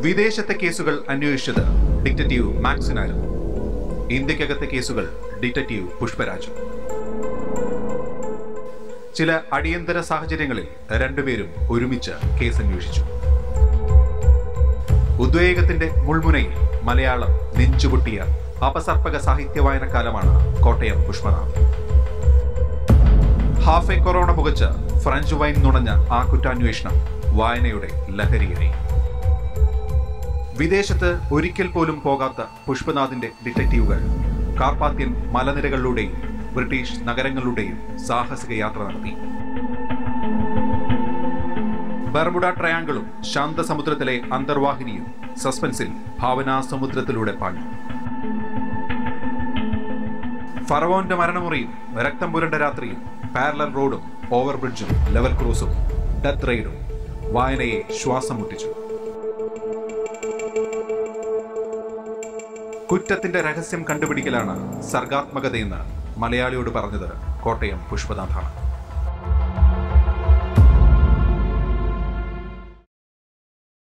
വിദേശത്തെ കേസുകൾ അന്വേഷിച്ചത് ഡിറ്റക്റ്റീവ് മാക്സിനായിരുന്നു ഇന്ത്യക്കകത്തെ കേസുകൾ ഡിറ്റക്റ്റീവ് പുഷ്പരാജ് ചില അടിയന്തര സാഹചര്യങ്ങളിൽ രണ്ടുപേരും ഒരുമിച്ച് കേസ് അന്വേഷിച്ചു ഉദ്വേഗത്തിന്റെ മുൾമുനയിൽ മലയാളം നെഞ്ചുപൊട്ടിയ അപസർപ്പക സാഹിത്യ വായനക്കാലമാണ് Kottayam Pushpanath half a corona പുകച്ച് ഫ്രഞ്ച് വൈൻ നുണഞ്ഞ ആ കുറ്റാന്വേഷണം വായനയുടെ ലഹരിയായി വിദേശത്ത് ഒരിക്കൽ പോലും പോകാത്ത പുഷ്പനാഥിന്റെ ഡിറ്റക്റ്റീവുകൾ കാർപ്പാത്യൻ മലനിരകളിലൂടെയും ബ്രിട്ടീഷ് നഗരങ്ങളിലൂടെയും സാഹസിക യാത്ര നടത്തി ബർമുഡ ട്രയാങ്കിളും ശാന്തസമുദ്രത്തിലെ അന്തർവാഹിനിയും സസ്പെൻസിൽ ഭാവനാ സമുദ്രത്തിലൂടെ പാഞ്ഞു ഫറവോന്റെ മരണമുറിയും രക്തം പുരണ്ട രാത്രിയും പാരലൽ റോഡും ഓവർബ്രിഡ്ജും ലെവൽ ക്രോസും ഡെത്ത് റെയ്ഡും വായനയെ ശ്വാസം മുട്ടിച്ചു കുറ്റത്തിന്റെ രഹസ്യം കണ്ടുപിടിക്കലാണ് സർഗാത്മകതയെന്ന് മലയാളിയോട് പറഞ്ഞത് കോട്ടയം പുഷ്പനാഥാണ്